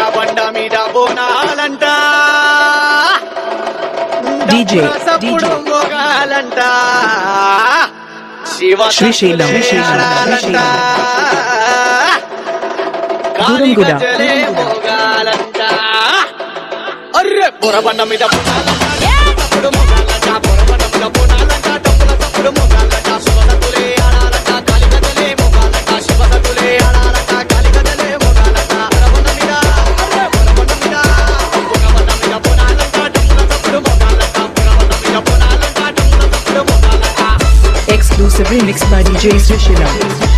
బండ మీద బోనాలంట DJ, సప్పుడు DJ. మోగాలంట శివ శ్రీశైలం, శ్రీశైలం, ఆడాలంట. కాలి దూరంగుడ, గజ్జలే దూరంగుడ. మోగాలంట అర్రె బొరబండ మీద బోనాలంట తప్పుడు మోగాలంట బొరబండ మీద బోనాలంట డప్పుల తప్పుడు మోగాలంట శివసతులే ఆడాలంట కాలి గజ్జలే మోగాలంట శివసతులే ఆడాలంట కాలి గజ్జలే మోగాలంట బొరబండ మీద అర్రె బొరబండ మీద బొరబండ మీద బోనాలంట డప్పుల తప్పుడు మోగాలంట బొరబండ మీద బోనాలంట డప్పుల తప్పుడు మోగాలంట Exclusive remix by DJ Srishilam.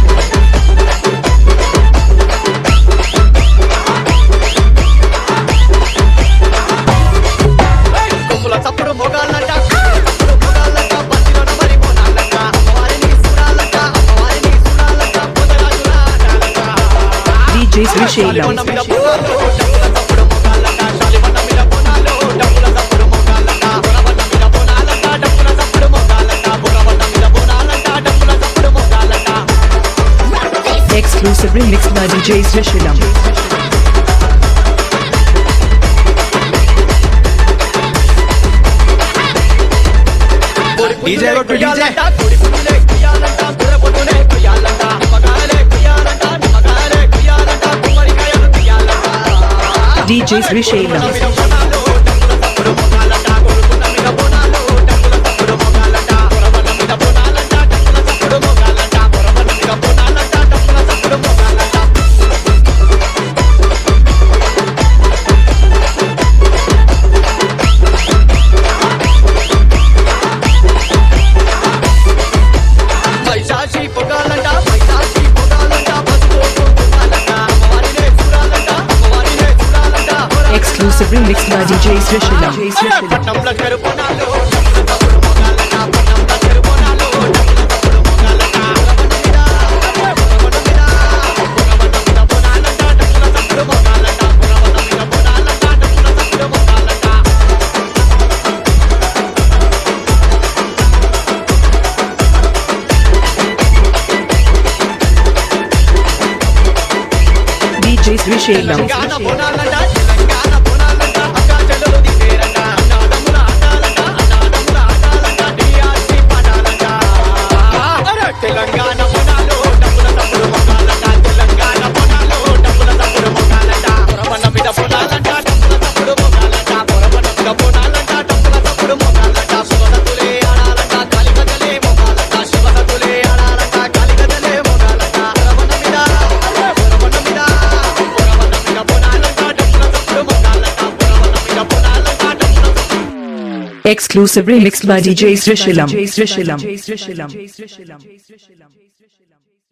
కొమ్ముల చప్పుడు మొగాలంట చప్పుడు మొగాలంట పచ్చిలోన మరి మొనాలంట అమ్మవారిని చూడాలంట అమ్మవారిని చూడాలంట పొదరాజుల ఆడాలంట DJ Srishilam. శాలివన్న మీద బోనాలు, డప్పుల చప్పుడు మొగాలంట శాలివన్న మీద బోనాలు, డప్పుల చప్పుడు మొగాలంట బురవన్న మీద బోనాలంట డప్పుల చప్పుడు మొగాలంట బురవన్న మీద బోనాలంట డప్పుల చప్పుడు మొగాలంట Exclusive remix by DJ Srishilam. DJ కొట్టు డీజే కొడి పుట్టులే కుయ్యాలంట బుర్ర పొట్టులే కుయ్యాలంట నిమ్మకాయలే కుయ్యాలంట నిమ్మకాయలే కుయ్యాలంట కుమ్మరికాయలు కుయ్యాలంట DJ Srishilam. మీద బోనాలు డప్పుల తప్పుడు మొగాలంట కొడుకున్న మీద బోనాలు డప్పుల తప్పుడు మొగాలంట బురవన్న మీద బోనాలంట డప్పుల తప్పుడు మొగాలంట బురవన్న మీద బోనాలంట డప్పుల తప్పుడు మొగాలంట పైశాచి పొగాలంట పైశాచి పొగాలంట పసుపు కుంకుమాలంట అమ్మవారినే చూడాలంట అమ్మవారినే చూడాలంట Exclusive remix by DJ Srishilam. పట్నంలో చెరుపునాలు డప్పుల తప్పుడు మొగాలంట పట్నంలో చెరుపునాలు డప్పుల తప్పుడు మొగాలంట బురవన్న మీద బురవన్న మీద బురవన్న మీద బోనాలంట డప్పుల తప్పుడు మొగాలంట బురవన్న మీద బోనాలంట డప్పుల తప్పుడు మొగాలంట DJ Srishilam. తెలంగాణ బోనాలంట తెలంగాణ బోనాలంట అక్కా చెల్లెలు దిగేరంట అన్నాదమ్ముల ఆటాలంట అన్నాదమ్ముల ఆటాలంట డిఆర్సి పాడాలంట అరే తెలంగాణ బోనాలు డబ్బుల తప్పుడు మొగాలంట తెలంగాణ బోనాలు డబ్బుల తప్పుడు మొగాలంట పొరబన్న మీద బోనాలంట డబ్బుల తప్పుడు మొగాలంట పొరబన్న మీద బోనాలంట డబ్బుల తప్పుడు మొగాలంట శివసతులే ఆడాలంట కాలిగదలే మొగాలంట శివసతులే ఆడాలంట కాలిగదలే మొగాలంట పొరబన్న మీద అరే పొరబన్న మీద పొరబన్న మీద బోనాలంట డబ్బుల తప్పుడు మొగాలంట పొరబన్న మీద బోనాలంట డబ్బుల తప్పుడు Exclusive remix by DJ Srishilam.